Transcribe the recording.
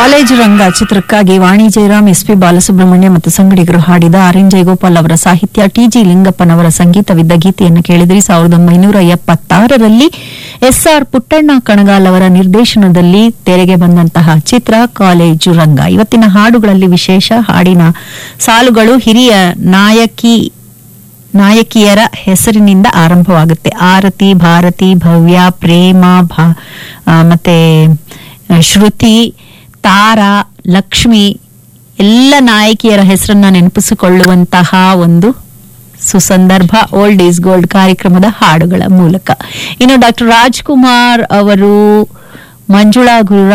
college Ranga ಚಿತ್ರಕ್ಕಾಗಿ Vani Jayaram S P Balasubrahmanya ಮತ್ತು ಸಂಗಡಿಗರು ಹಾಡಿದ ಆರ್ ಎನ್ ಜಯಗೋಪಾಲ್ ಅವರ ಸಾಹಿತ್ಯ ಟಿಜಿ ಲಿಂಗಪ್ಪನವರ ಸಂಗೀತವಿದ್ದ ಗೀತೆಯನ್ನು ಕೇಳಿದ್ರಿ ಸಾವಿರದ ಒಂಬೈನೂರ ಎಪ್ಪತ್ತಾರರಲ್ಲಿ ಎಸ್ ಆರ್ ಪುಟ್ಟಣ್ಣ ಕಣಗಾಲ್ ಅವರ ನಿರ್ದೇಶನದಲ್ಲಿ ತೆರೆಗೆ ಬಂದಂತಹ ಚಿತ್ರ ಕಾಲೇಜು ರಂಗ ಇವತ್ತಿನ ಹಾಡುಗಳಲ್ಲಿ ವಿಶೇಷ ಹಾಡಿನ ಸಾಲುಗಳು ಹಿರಿಯ ನಾಯಕಿ ನಾಯಕಿಯರ ಹೆಸರಿನಿಂದ ಆರಂಭವಾಗುತ್ತೆ ಆರತಿ ಭಾರತಿ ಭವ್ಯ ಪ್ರೇಮ ಭಾ ಆ, ಮತ್ತೆ ಆ, ಶ್ರುತಿ ತಾರಾ ಲಕ್ಷ್ಮಿ ಎಲ್ಲ ನಾಯಕಿಯರ ಹೆಸರನ್ನ ನೆನಪಿಸಿಕೊಳ್ಳುವಂತಹ ಒಂದು ಸುಸಂದರ್ಭ ಓಲ್ಡ್ ಈಸ್ ಗೋಲ್ಡ್ ಕಾರ್ಯಕ್ರಮದ ಹಾಡುಗಳ ಮೂಲಕ ಇನ್ನು ಡಾಕ್ಟರ್ ರಾಜ್ಕುಮಾರ್ ಅವರು ಮಂಜುಳಾ ಗುರುರಾಜ್